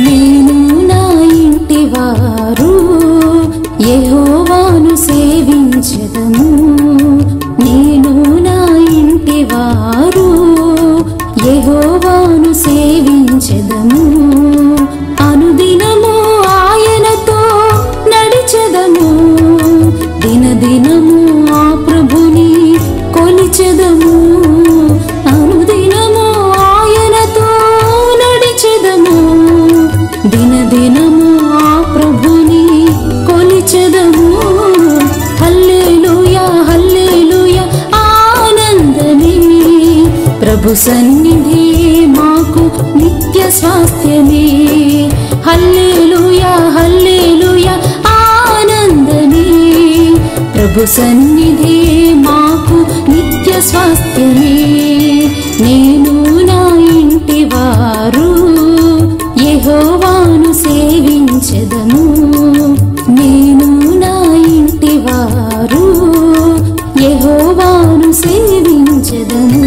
నేను నా ఇంటి వారు యెహోవాను సేవించదము నేను నా ఇంటి వారు యెహోవాను సేవించదము అనుదినము ఆయనతో నడిచెదము దినదినము ఆ ప్రభుని కొలిచెదము అనుదినము ఆయనతో నడిచెదము దినదినము ఆ ప్రభుని కొలిచెదము హల్లెలూయా హల్లెలూయా ఆనందమే ప్రభు సన్నిధి మాకు నిత్య స్వాస్థ్యమే హల్లెలూయా హల్లెలూయా ఆనందమే ప్రభు సన్నిధి మాకు నిత్య స్వాస్థ్యమే నేను నా ఇంటి వారు యెహోవాను సేవించదము నేను నా ఇంటి వారు యెహోవాను సేవించదము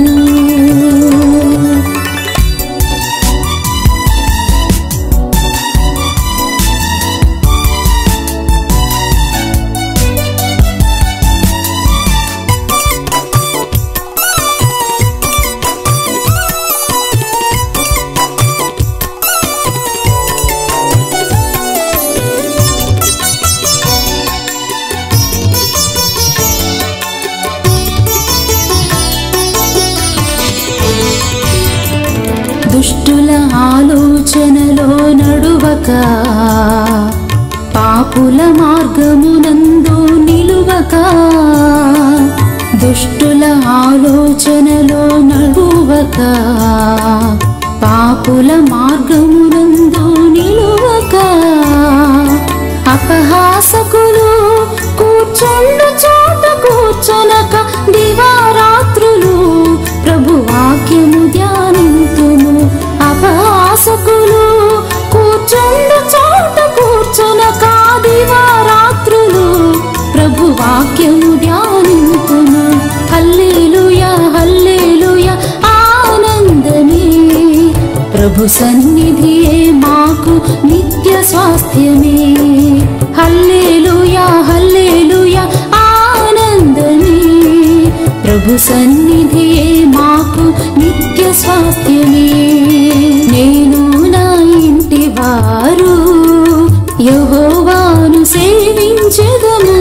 దుష్టుల ఆలోచనలో నడువక పాపుల మార్గమునందు నిలువక దుష్టుల ఆలోచనలో నడువక పాపుల మార్గమునందు నిలువక అపహాసకులు కూర్చొండు చోట కూర్చొనక దివారాత్రులు ప్రభు వాక్యము ధ్యానింతుము అపహాసకులు కూర్చొండు చోట కూర్చొనక దివారాత్రులు ప్రభు వాక్యము ధ్యానింతుము హల్లెలూయా హల్లెలూయా ఆనందమే ప్రభు సన్నిధియే మాకు నిత్య స్వాస్థ్యమే హల్లెలూయా హల్లెలూయా ఆనందమే ప్రభు సన్నిధియే మాకు నిత్య స్వాస్థ్యమే నేను నా ఇంటి వారు యెహోవాను సేవించెదము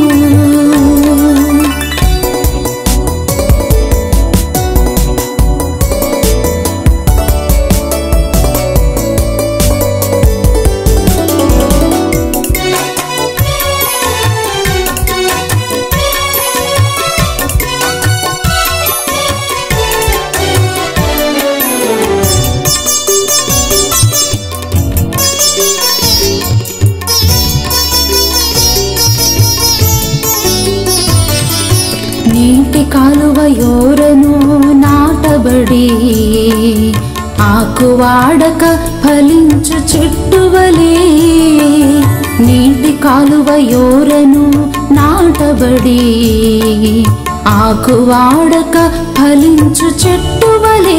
నీటి కాలువ యోరను నాటబడి ఆకు వాడక ఫలించు చెట్టువలే నీటి కాలువ యోరను నాటబడి ఆకు వాడక ఫలించు చెట్టువలే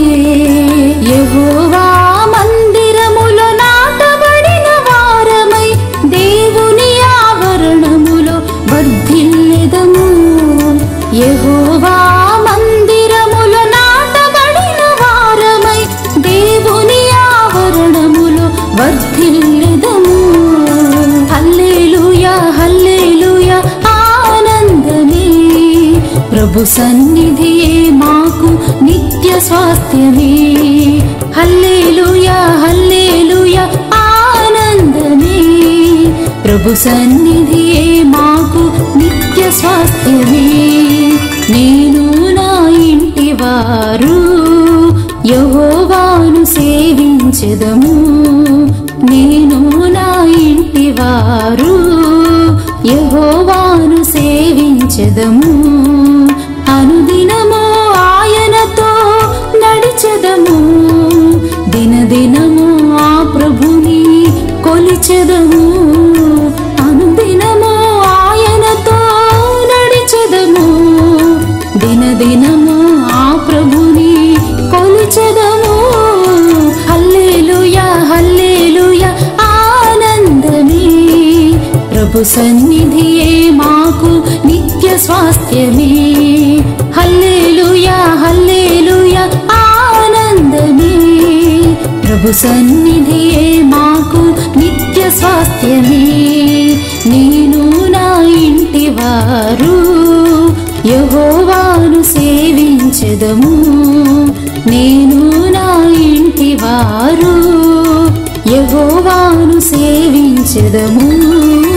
యెహోవా మందిరములో నాటబడిన వారమై దేవుని ఆవరణములో వర్ధిల్లెదము యెహోవా మందిరములో నాటబడిన వారమై దేవుని ఆవరణములో వర్ధిల్లెదము హల్లెలూయా హల్లెలూయా ఆనందమే ప్రభు సన్నిధియే మాకు నిత్య స్వాస్థ్యమే హల్లెలూయా హల్లెలూయా ఆనందమే ప్రభు సన్నిధియే మాకు నిత్య స్వాస్థ్యమే నేను నా ఇంటి వారు యెహోవాను సేవించెదము నేను నా ఇంటి వారు యెహోవాను సేవించెదము అనుదినము ఆయనతో నడిచెదము దినదినము ఆ ప్రభుని కొలిచెదము అనుదినము ఆయనతో నడిచెదము దినదినము ఆ ప్రభుని కొలిచెదము హల్లెలూయా హల్లెలూయా ప్రభు సన్నిధియే మాకు నిత్య స్వాస్థ్యమే హల్లేలుయా హల్లేలుయా ఆనందమే ప్రభు సన్నిధియే మాకు నిత్య స్వాస్థ్యమే నేను నా ఇంటి వారు యహోవాను సేవించదము నేను నా ఇంటి వారు యహోవాను సేవించదము